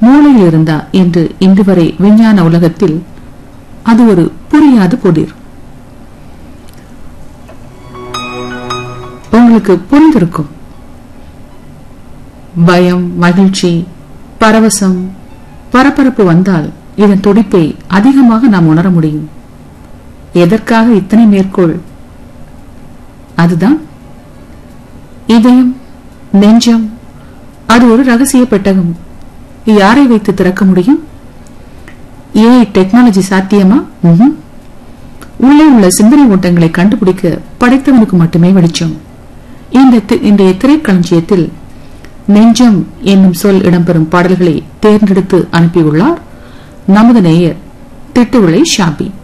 மூளையில் இருந்தா என்று இன்று வரை விஞ்ஞான உலகத்தில் அது ஒரு புரியாத புதிர் உங்களுக்கு புரிந்திருக்கும் பயம் மகிழ்ச்சி பரவசம் பரபரப்பு வந்தால் இதன் துடிப்பை அதிகமாக நாம் உணர முடியும் எதற்காக இத்தனை மேற்கோள் அதுதான் இதயம் நெஞ்சம் அது ஒரு ரகசிய பெட்டகம் யாரை வைத்து திறக்க முடியும் ஏஐ டெக்னாலஜி சாத்தியமா ம்ஹும். உள்ளே உள்ள சிந்தனை ஓட்டங்களை கண்டுபிடிக்க படைத்தவனுக்கு மட்டுமே வெளிச்சம் இந்த தி- இன்றைய திரைக்களஞ்சியத்தில் நெஞ்சம் என்னும் சொல் இடம்பெறும் பாடல்களை தேர்ந்தெடுத்து அனுப்பியுள்ளார் நமது நேயர் திட்டுவிளை ஷாபி